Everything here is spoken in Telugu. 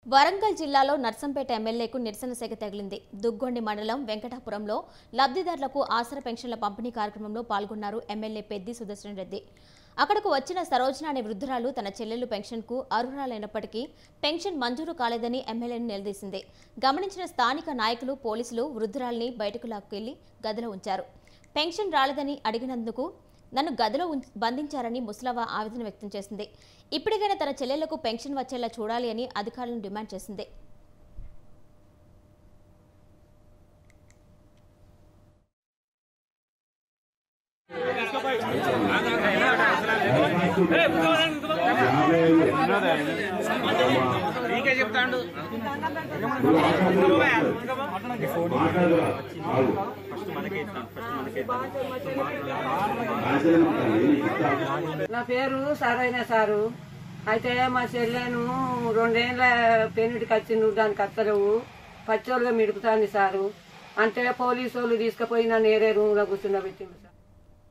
వరంగల్ జిల్లాలో నర్సంపేట ఎమ్మెల్యేకు నిరసన సెగ తగిలింది దుగ్గొండి మండలం వెంకటాపురంలో లబ్ధిదారులకు ఆసర పెన్షన్ల పంపిణీ కార్యక్రమంలో పాల్గొన్నారు ఎమ్మెల్యే పెద్ది సుదర్శన్ రెడ్డి అక్కడకు వచ్చిన సరోజన అనే వృద్ధురాలు తన చెల్లెలు పెన్షన్కు అర్హురాలైనప్పటికీ పెన్షన్ మంజూరు కాలేదని ఎమ్మెల్యేను నిలదీసింది గమనించిన స్థానిక నాయకులు పోలీసులు వృద్ధురాలిని బయటకు లాక్కెళ్లి గదిలో ఉంచారు పెన్షన్ రాలేదని అడిగినందుకు నన్ను గదిలో ఉంచ్- బంధించారని ముసలవ్వ ఆవేదన వ్యక్తం చేసింది ఇప్పటికైనా తన చెల్లెళ్లకు పెన్షన్ వచ్చేలా చూడాలి అని అధికారులను డిమాండ్ చేసింది నీకే చెప్తాండు నా పేరు సరైన సారు అయితే మా చెల్లెను రెండేళ్ల పెన్నిటికి వచ్చిండు దానికి అత్తలేవు పచ్చోళ్ళుగా మిడుకుతాంది సారు అంటే పోలీసు వాళ్ళు తీసుకుపోయి నన్ను ఏరే రూమ్ లో కూర్చుండబెట్టిండు సార్